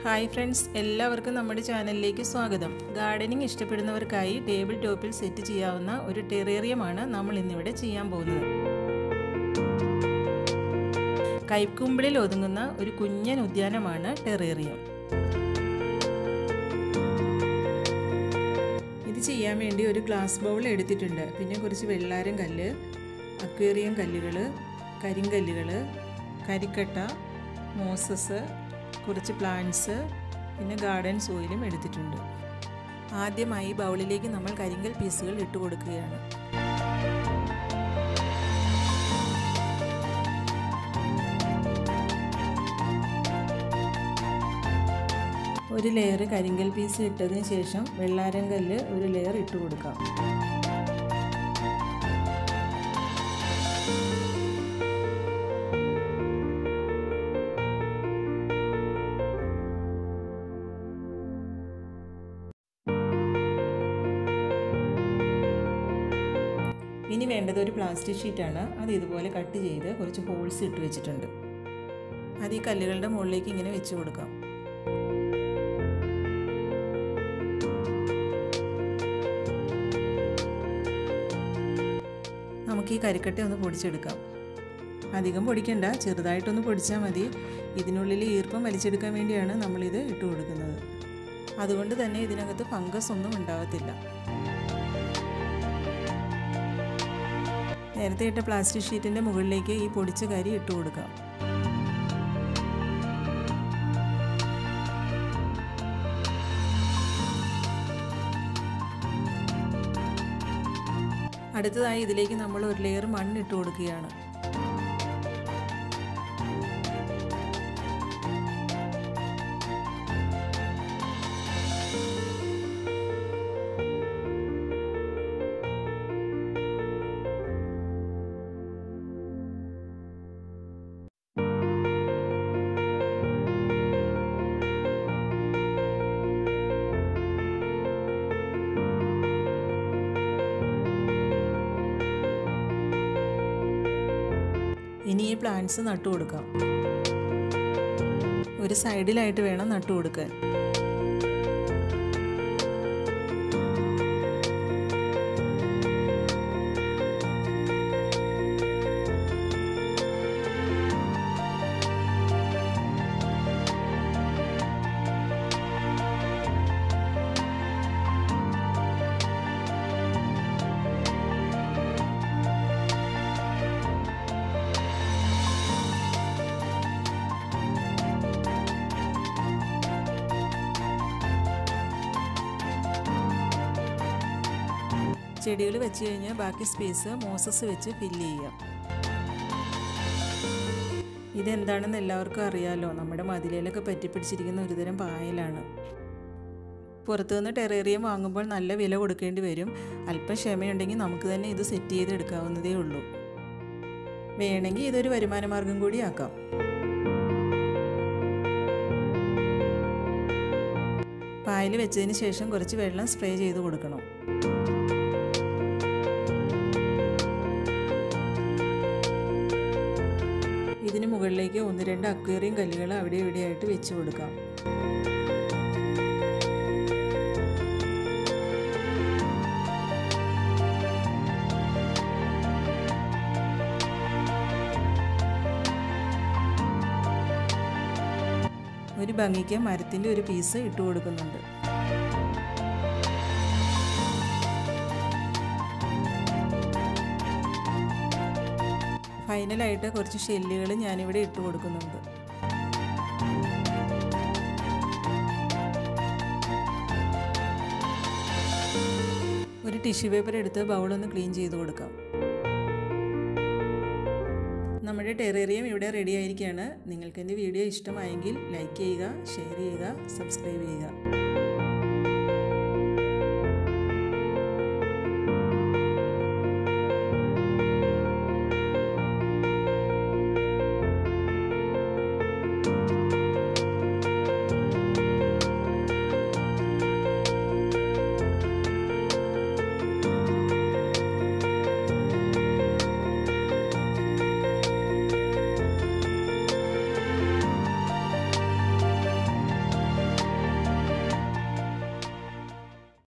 hi friends എല്ലാവർക്കും നമ്മുടെ ചാനലിലേക്ക് സ്വാഗതം ഗാർഡനിങ് ഇഷ്ടപ്പെടുന്നവർക്കായി ടേബിൾ ടോപ്പിൽ സെറ്റ് ചെയ്യാവുന്ന ഒരു ടെറേറിയമാണ് നമ്മൾ ഇന്നിവിടെ ചെയ്യാൻ പോകുന്നത് കൈക്കുമ്പിളിൽ ഒതുങ്ങുന്ന ഒരു കുഞ്ഞൻ ഉദ്യാനമാണ് ടെറേറിയം ഇത് ചെയ്യാൻ വേണ്ടി ഒരു ഗ്ലാസ് ബൗൾ എടുത്തിട്ടുണ്ട് പിന്നെ കുറച്ച് വെള്ളാരം കല്ല് അക്വേറിയം കല്ലുകൾ കരിങ്കല്ലുകൾ കരിക്കട്ട മോസസ് കുറച്ച് പ്ലാന്റ്സ് പിന്നെ ഗാർഡൻ സോയിലും എടുത്തിട്ടുണ്ട് ആദ്യമായി ബൗളിലേക്ക് നമ്മൾ കരിങ്കൽ പീസുകൾ ഇട്ട് കൊടുക്കുകയാണ് ഒരു ലെയർ കരിങ്കൽ പീസ് ഇട്ടതിന് ശേഷം വെള്ളാരം കല്ല് ഒരു ലെയർ ഇട്ട് കൊടുക്കാം ഇനി വേണ്ടത് ഒരു പ്ലാസ്റ്റിക് ഷീറ്റാണ് അത് ഇതുപോലെ കട്ട് ചെയ്ത് കുറച്ച് ഹോൾസ് ഇട്ട് വെച്ചിട്ടുണ്ട് അത് ഈ കല്ലുകളുടെ മുകളിലേക്ക് ഇങ്ങനെ വെച്ച് കൊടുക്കാം നമുക്ക് ഈ കരിക്കട്ട ഒന്ന് പൊടിച്ചെടുക്കാം അധികം പൊടിക്കണ്ട ചെറുതായിട്ടൊന്ന് പൊടിച്ചാൽ മതി ഇതിനുള്ളിൽ ഈർപ്പം വലിച്ചെടുക്കാൻ വേണ്ടിയാണ് നമ്മളിത് ഇട്ട് കൊടുക്കുന്നത് അതുകൊണ്ട് തന്നെ ഇതിനകത്ത് ഫംഗസ് ഒന്നും ഉണ്ടാകത്തില്ല നേരത്തെ ഇട്ട പ്ലാസ്റ്റിക് ഷീറ്റിൻ്റെ മുകളിലേക്ക് ഈ പൊടിച്ച കരി ഇട്ട് കൊടുക്കാം അടുത്തതായി ഇതിലേക്ക് നമ്മൾ ഒരു ലെയർ മണ്ണ് ഇട്ട് കൊടുക്കുകയാണ് ഇനി ഈ പ്ലാന്റ്സ് നട്ടു കൊടുക്കാം ഒരു സൈഡിലായിട്ട് വേണം നട്ടു കൊടുക്കാൻ ചെടികൾ വെച്ച് കഴിഞ്ഞാൽ ബാക്കി സ്പേസ് മോസസ് വെച്ച് ഫില്ല് ചെയ്യാം ഇതെന്താണെന്ന് എല്ലാവർക്കും അറിയാലോ നമ്മുടെ മതിലയിലൊക്കെ പറ്റിപ്പിടിച്ചിരിക്കുന്ന ഒരുതരം പായലാണ് പുറത്തുനിന്ന് ടെറേറിയം വാങ്ങുമ്പോൾ നല്ല വില കൊടുക്കേണ്ടി വരും അല്പം ക്ഷമയുണ്ടെങ്കിൽ നമുക്ക് തന്നെ ഇത് സെറ്റ് ചെയ്ത് എടുക്കാവുന്നതേ ഉള്ളൂ വേണമെങ്കിൽ ഇതൊരു വരുമാന മാർഗം കൂടി ആക്കാം പായൽ വെച്ചതിന് ശേഷം കുറച്ച് വെള്ളം സ്പ്രേ ചെയ്ത് കൊടുക്കണം ഇതിന് മുകളിലേക്ക് ഒന്ന് രണ്ട് അക്വേറിയം കല്ലുകൾ അവിടെ ഇവിടെയായിട്ട് വെച്ച് കൊടുക്കാം ഒരു ഭംഗിക്ക് മരത്തിൻ്റെ ഒരു പീസ് ഇട്ട് കൊടുക്കുന്നുണ്ട് ഫൈനലായിട്ട് കുറച്ച് ഷെല്ലുകൾ ഞാനിവിടെ ഇട്ട് കൊടുക്കുന്നുണ്ട് ഒരു ടിഷ്യൂ പേപ്പർ എടുത്ത് ബൗളൊന്ന് ക്ലീൻ ചെയ്ത് കൊടുക്കാം നമ്മുടെ ടെറേറിയം ഇവിടെ റെഡി ആയിരിക്കുകയാണ് നിങ്ങൾക്ക് എൻ്റെ വീഡിയോ ഇഷ്ടമായെങ്കിൽ ലൈക്ക് ചെയ്യുക ഷെയർ ചെയ്യുക സബ്സ്ക്രൈബ് ചെയ്യുക